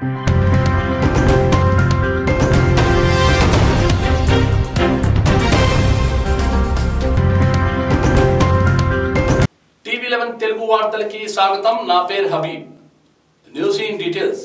TV eleven Telugu వార్తలకి స్వాగతం నా పేరు Habib news in details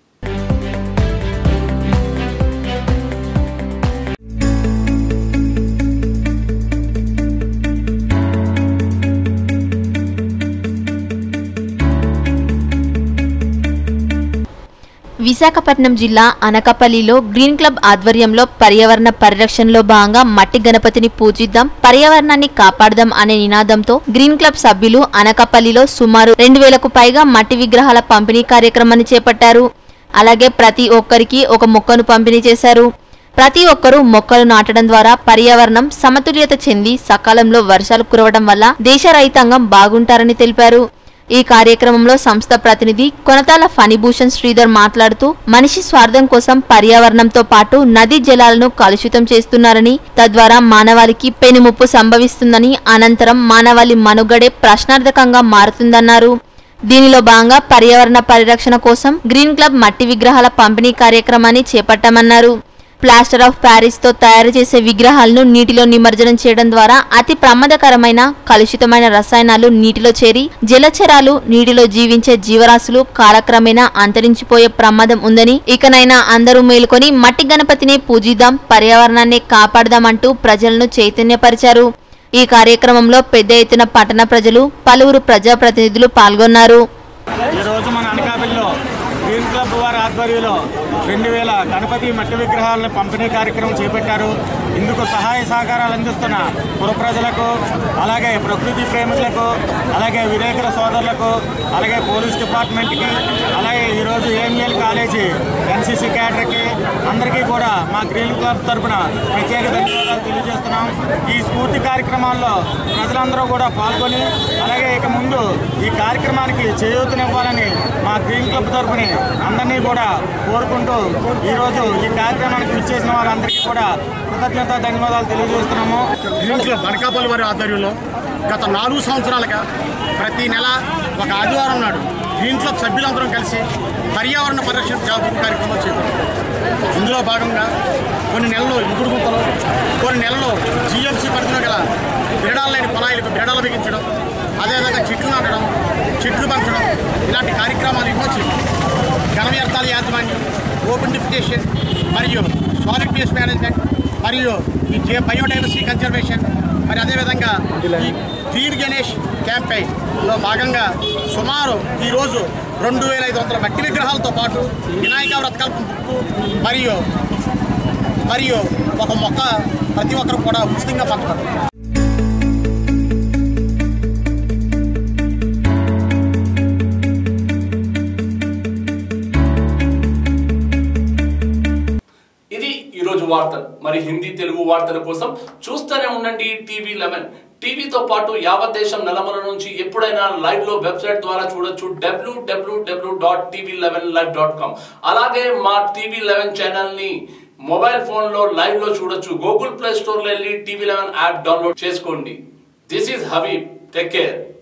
Visakhapatnam జిల్లా అనకపల్లిలో గ్రీన్ క్లబ్ ఆధ్వర్యంలో పర్యావరణ పరిరక్షణలో భాగంగా మట్టి గణపతిని పూజిద్దాం పర్యావరణాన్ని కాపాడదాం అనే నినాదంతో గ్రీన్ క్లబ్ సభ్యులు అనకపల్లిలో సుమారు రెండు వేలకు పైగా మట్టి విగ్రహాల పంపిణీ కార్యక్రమాన్ని చేపట్టారు అలాగే ప్రతి ఒక్కరికి ఒక మొక్కను పంపిణీ చేశారు ప్రతి ఒక్కరూ మొక్కలు నాటడం ద్వారా పర్యావరణం సమతుల్యత చెంది సకాలంలో వర్షాలు కురవడం వల్ల దేశ రైతాంగం బాగుంటారని తెలిపారు ఈ కార్యక్రమంలో సంస్థ ప్రతినిధి కొనతాల ఫణిభూషణ్ శ్రీధర్ మాట్లాడుతూ మనిషి స్వార్థం కోసం పర్యావరణంతో పాటు నదీ జలాలను కలుషితం చేస్తున్నారని తద్వారా మానవాళికి పెనుముప్పు సంభవిస్తుందని అనంతరం మానవాళి మనుగడే ప్రశ్నార్థకంగా మారుతుందన్నారు దీనిలో భాగంగా పర్యావరణ పరిరక్షణ కోసం గ్రీన్ క్లబ్ మట్టి విగ్రహాల పంపిణీ కార్యక్రమాన్ని చేపట్టామన్నారు ప్లాస్టర్ ఆఫ్ ప్యారిస్ తో తయారు చేసే విగ్రహాలను నీటిలో నిమజ్జనం చేయడం ద్వారా అతి ప్రమాదకరమైన కలుషితమైన రసాయనాలు నీటిలో చేరి జలచరాలు నీటిలో జీవించే జీవరాశులు కాలక్రమేణా అంతరించిపోయే ప్రమాదం ఉందని ఇకనైనా అందరూ మేలుకొని మట్టి గణపతిని పూజిద్దాం పర్యావరణాన్ని కాపాడదామంటూ ప్రజలను చైతన్యపరిచారు ఈ కార్యక్రమంలో పెద్ద ఎత్తున పట్టణ ప్రజలు పలువురు ప్రజాప్రతినిధులు పాల్గొన్నారు ఈరోజు మన అనకాపల్లిలో గ్రీన్ క్లబ్ వారి ఆధ్వర్యంలో రెండు వేల గణపతి మట్టి విగ్రహాలను పంపిణీ కార్యక్రమం చేపట్టారు ఇందుకు సహాయ సహకారాలు అందిస్తున్న పుర ప్రజలకు అలాగే ప్రకృతి ప్రేమికులకు అలాగే విలేకరుల సోదరులకు అలాగే పోలీస్ డిపార్ట్మెంట్కి అలాగే ఈరోజు ఏఎంఎల్ కాలేజీ ఎన్సీసీ క్యాడర్కి అందరికీ కూడా మా గ్రీన్ క్లబ్ తరపున ప్రత్యేక ధన్యవాదాలు తెలియజేస్తున్నాం ఈ స్ఫూర్తి కార్యక్రమాల్లో ప్రజలందరూ కూడా పాల్గొని అలాగే ఇక ముందు ఈ కార్యక్రమానికి చేయూతనివ్వాలని మా గ్రీన్ క్లబ్ తరపుని అందరినీ కూడా కోరుకుంటూ ఈరోజు ఈ కార్యక్రమానికి విచ్చేసిన వారందరికీ కూడా కృతజ్ఞత ధన్యవాదాలు తెలియజేస్తున్నాము గ్రీన్ క్లబ్ అనకాపల్లి వారి ఆధ్వర్యంలో గత నాలుగు సంవత్సరాలుగా ప్రతి నెల ఒక ఆదివారం నాడు గ్రీన్ క్లబ్ సభ్యులందరం కలిసి పర్యావరణ పరిరక్షణ జాగృతి కార్యక్రమం చేపట్టాం ఇందులో భాగంగా కొన్ని నెలలు ఇంకుడు గుంతలు కొన్ని నెలలు జిఎంసీ పరిధిలో గల బిరడాలు లేని పొలాయిలకు బిరడాలు బిగించడం అదేవిధంగా చెట్లు నాటడం చెట్లు పంచడం ఇలాంటి కార్యక్రమాలు ఎన్నో చేయాలి ఘన వ్యర్థాల యాజమాన్యం ఓపెన్ డిఫికేషన్ మరియు సాలిడ్ వేస్ట్ మేనేజ్మెంట్ మరియు ఈ జే- బయోడైవర్సిటీ కన్జర్వేషన్ మరి అదేవిధంగా ఈ గ్రీన్ గణేష్ క్యాంపెయిన్లో భాగంగా సుమారు ఈరోజు రెండు వేల ఐదు వందల మట్టి విగ్రహాలతో పాటు వినాయక వ్రతకల్పం బుక్కు మరియు మరియు ఒక మొక్క ప్రతి ఒక్కరు కూడా ఉచితంగా పంచబడతారు ఇది ఈరోజు వార్తలు మరి హిందీ తెలుగు వార్తల కోసం చూస్తూనే ఉండండి టీవీ లెవెన్ టీవీతో పాటు యావత్ దేశం నలమల నుంచి ఎప్పుడైనా లైవ్ లో వెబ్సైట్ ద్వారా చూడొచ్చు W W W dot TV eleven live dot com అలాగే మా టీవీ లెవెన్ ఛానల్ ని మొబైల్ ఫోన్ లో లైవ్ లో చూడొచ్చు గూగుల్ ప్లే స్టోర్ లో వెళ్ళి టీవీ లెవెన్ యాప్ డౌన్లోడ్ చేసుకోండి this is Habib take care